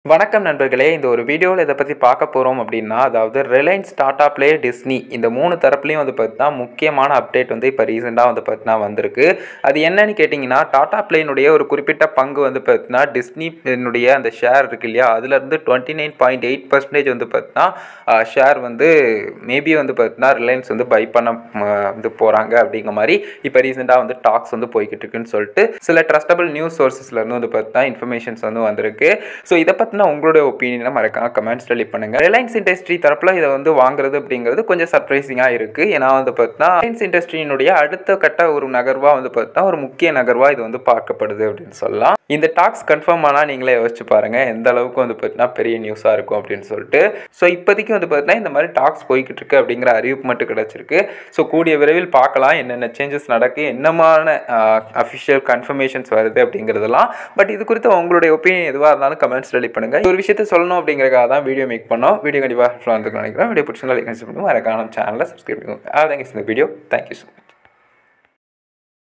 வணக்கம் நண்பர்களே இந்த ஒரு வீடியோவில் இதை பற்றி பார்க்க போகிறோம் அப்படின்னா அதாவது ரிலையன்ஸ் டாடா ப்ளே டிஸ்னி இந்த மூணு தரப்புலையும் வந்து பார்த்தீங்கன்னா முக்கியமான அப்டேட் வந்து இப்போ ரீசெண்டாக வந்து பார்த்தீங்கன்னா வந்திருக்கு அது என்னன்னு கேட்டிங்கன்னா டாடா ப்ளேனுடைய ஒரு குறிப்பிட்ட பங்கு வந்து பார்த்தீங்கன்னா டிஸ்னினுடைய அந்த ஷேர் இருக்கு இல்லையா அதுலேருந்து twenty nine point eight percentage வந்து பார்த்தீங்கன்னா ஷேர் வந்து மேபி வந்து பார்த்தீங்கன்னா ரிலையன்ஸ் வந்து பை பண்ண ம, வந்து போகிறாங்க அப்படிங்கிற மாதிரி இப்போ ரீசெண்டாக வந்து டாக்ஸ் வந்து போய்கிட்டு இருக்குன்னு சொல்லிட்டு சில ட்ரஸ்டபிள் நியூஸ் சோர்சஸ்லேருந்து வந்து பார்த்தீங்கன்னா இன்ஃபர்மேஷன்ஸ் வந்து வந்திருக்கு ஸோ இதை பற்றின உங்களுடைய ஒப்பீனியனை மறக்காம கமெண்ட்ஸில் லீவ் பண்ணுங்க ரிலையன்ஸ் இண்டஸ்ட்ரி தரப்பில் இதை வந்து வாங்குறது அப்படிங்கிறது கொஞ்சம் சர்ப்ரைசிங்காக இருக்குது ஏன்னா வந்து பார்த்தீங்கன்னா ரிலையன்ஸ் இண்டஸ்ட்ரியினுடைய அடுத்த கட்ட ஒரு நகர்வாக வந்து பார்த்தீங்கன்னா ஒரு முக்கிய நகர்வாக இது வந்து பார்க்கப்படுது அப்படின்னு சொல்லலாம் இந்த டாக்ஸ் கன்ஃபார்ம் ஆனால் நீங்களே யோசிச்சு பாருங்க எந்த அளவுக்கு வந்து பார்த்தீங்கன்னா பெரிய நியூஸாக இருக்கும் அப்படின்னு சொல்லிட்டு ஸோ இப்போதைக்கு வந்து பார்த்தீங்கன்னா இந்த மாதிரி டாக்ஸ் போய்கிட்டு இருக்கு அப்படிங்கிற அறிவிப்பு மட்டும் கிடச்சிருக்கு ஸோ கூடிய விரைவில் பார்க்கலாம் என்னென்ன சேஞ்சஸ் நடக்கு என்னமான அஃபிஷியல் கன்ஃபர்மேஷன்ஸ் வருது அப்படிங்கிறதெல்லாம் பட் இது குறித்து உங்களுடைய ஒப்பீனியன் எதுவாக இருந்தாலும் கமெண்ட்ஸ் ரெடி பண்ணுங்க ஒரு விஷயத்தை சொல்லணும் அப்படிங்கிறக்காக தான் வீடியோ மேக் பண்ணோம் வீடியோ கண்டிப்பாக ஃபுல்லாக வந்து நினைக்கிறேன் வீடியோ பிடிச்சிருந்தா லைக் பண்ணுங்க மறக்காம சேனலை சப்ஸ்கிரைப் பண்ணுங்க அதான் இந்த வீடியோ தேங்க்யூ ஸோ மச்